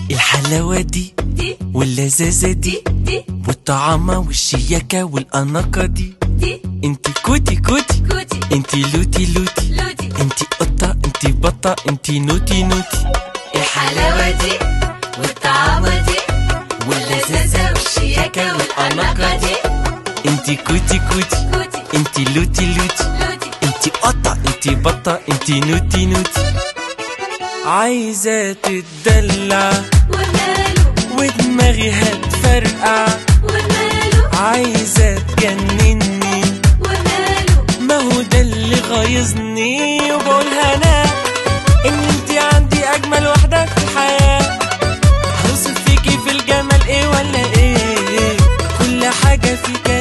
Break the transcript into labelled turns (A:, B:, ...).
A: الحلاوة دي
B: دي
A: واللذاذة دي
B: دي
A: والطعامة والشياكة والأناقة دي
B: دي
A: انتي كوتي كوتي
B: كوتي
A: انتي لوتي لوتي
B: لوتي
A: انتي قطة انتي بطة انتي نوتي نوتي
B: الحلاوة دي والطعامة دي واللذاذة والشياكة والأناقة دي
A: انتي كوتي كوتي
B: كوتي
A: انتي لوتي لوتي
B: لوتي
A: انتي قطة انتي بطة انتي نوتي نوتي عايزة تتدلع
B: وماله
A: ودماغي هتفرقع
B: وماله
A: عايزة تجنني
B: وماله
A: ما هو ده اللي غايظني وبقولها انا ان انتي عندي اجمل واحدة في الحياة هوصف فيكي في الجمال ايه ولا ايه كل حاجة فيك